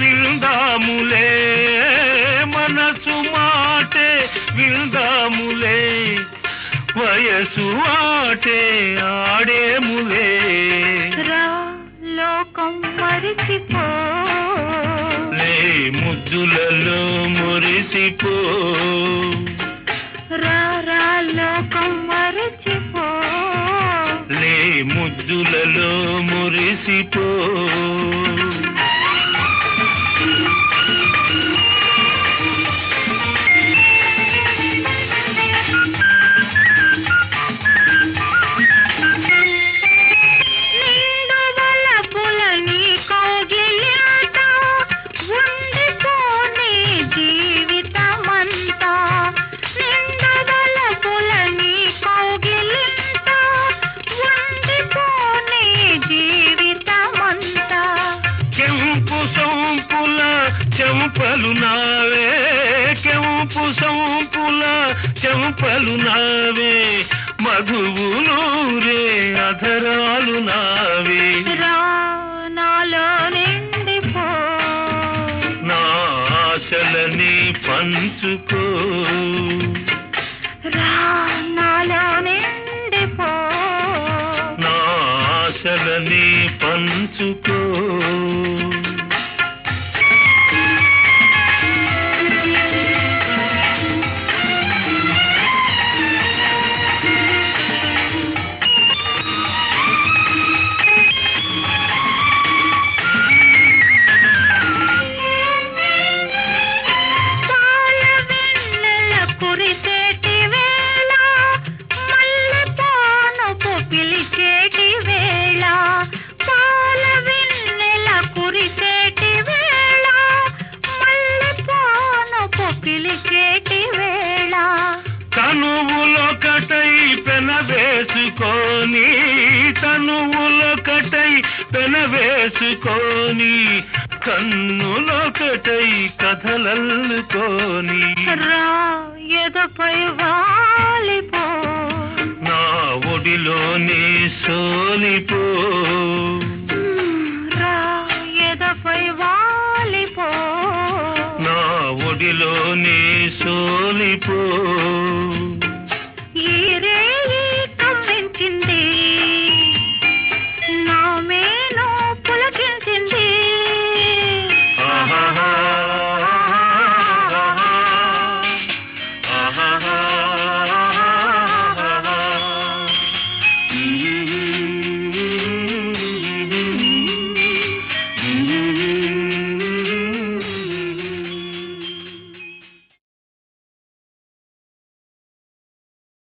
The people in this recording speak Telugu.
విందాములే మనసు మాటే విందాములే వయసు ఆటే ఆడేములే రా లోకం మరిచిపో లే ముద్దులలో మురిసిపో రా రా లోకం మరిచిపో లే ముద్దులలో మురిసిపో నిండు వలపుల నీ కౌగిలింత ఉండిపోని జీవితమంతా నిండు వలపుల నీ కౌగిలింత ఉండిపోని జీవితమంతా కెంపు సొంపుల చెంపలు నావే కెంపు సొంపుల చెంపలు నావే మధువులూరే అధరాలు నావే రా నాలో నిండిపో నా ఆశలని పంచుకో రా నాలో నిండిపో నా ఆశలని పంచుకో పాల వెన్నెల కురిసేటి వేళ మల్లె పానుపు పిలిచేటి వేళ పాల వెన్నెల కురిసేటి వేళ మల్లె పానుపు పిలిచేటి వేళ తనువులొకటై పెనవేసుకొని తనువులొకటై పెనవేసుకొని కన్నులొకటై కథలల్లుకొని రా ఎదపై వాలిపో నా ఒడిలోని సోలిపో రా ఎదపై వాలిపో నా ఒడిలోని సోలిపో